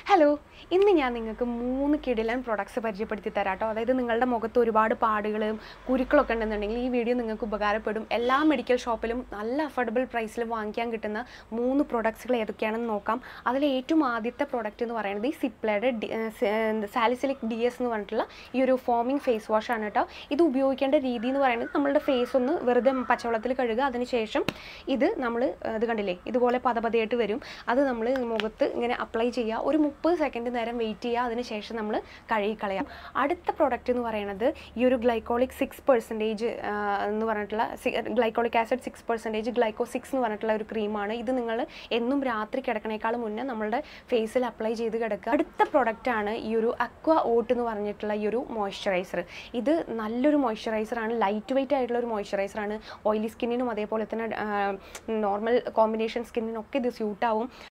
hello ഇന്ന് ഞാൻ നിങ്ങൾക്ക് മൂന്ന് കിടിലൻ പ്രൊഡക്ട്സ് പരിചയപ്പെടുത്തി തരാം കേട്ടോ അതായത് നിങ്ങളുടെ മുഖത്ത് ഒരുപാട് പാടുകളും കുരുക്കളൊക്കെ ഉണ്ടെന്നുണ്ടെങ്കിൽ ഈ വീഡിയോ നിങ്ങൾക്ക് ഉപകാരപ്പെടും എല്ലാ മെഡിക്കൽ ഷോപ്പിലും നല്ല അഫോർഡബിൾ പ്രൈസിൽ വാങ്ങിക്കാൻ കിട്ടുന്ന മൂന്ന് പ്രൊഡക്ട്സുകൾ ഏതൊക്കെയാണെന്ന് നോക്കാം അതിൽ ഏറ്റവും ആദ്യത്തെ പ്രൊഡക്റ്റ് എന്ന് പറയുന്നത് ഈ സിപ്ലയുടെ സാലിസിലിക് ഡി എസ് എന്ന് പറഞ്ഞിട്ടുള്ള ഈ ഒരു ഫോമിംഗ് ഫേസ് വാഷ് ആണ് കേട്ടോ ഇത് ഉപയോഗിക്കേണ്ട രീതി എന്ന് പറയുന്നത് നമ്മളുടെ ഫേസ് ഒന്ന് വെറുതെ പച്ചവെള്ളത്തിൽ കഴുകുക അതിനുശേഷം ഇത് നമ്മൾ ഇത് കണ്ടില്ലേ ഇതുപോലെ പതപതയായിട്ട് വരും അത് നമ്മൾ മുഖത്ത് ഇങ്ങനെ അപ്ലൈ ചെയ്യുക ഒരു മുപ്പത് സെക്കൻഡ് നേരം വെയിറ്റ് ചെയ്യുക അതിനുശേഷം നമ്മൾ കഴുകിക്കളയാം അടുത്ത പ്രോഡക്റ്റ് എന്ന് പറയുന്നത് ഈ ഒരു ഗ്ലൈക്കോളിക് സിക്സ് പെർസെൻറ്റേജ് എന്ന് പറഞ്ഞിട്ടുള്ള glycolic acid six percentage glyco six എന്ന് പറഞ്ഞിട്ടുള്ള ഒരു ക്രീമാണ് ഇത് നിങ്ങൾ എന്നും രാത്രി കിടക്കണേക്കാൾ മുന്നേ നമ്മളുടെ ഫേസിൽ അപ്ലൈ ചെയ്ത് കിടക്കുക അടുത്ത പ്രോഡക്റ്റ് ആണ് ഈ ഒരു അക്വ ഓട്ട് എന്ന് പറഞ്ഞിട്ടുള്ള ഈ ഒരു മോയ്സ്ചറൈസർ ഇത് നല്ലൊരു മോയ്സ്ചറൈസർ ആണ് ലൈറ്റ് വെയിറ്റ് ആയിട്ടുള്ള ഒരു മോയ്സ്ചറൈസർ ആണ് ഓയിലി സ്കിന്നിനും അതേപോലെ തന്നെ നോർമൽ കോമ്പിനേഷൻ സ്കിന്നിനൊക്കെ ഇത് സ്യൂട്ടാവും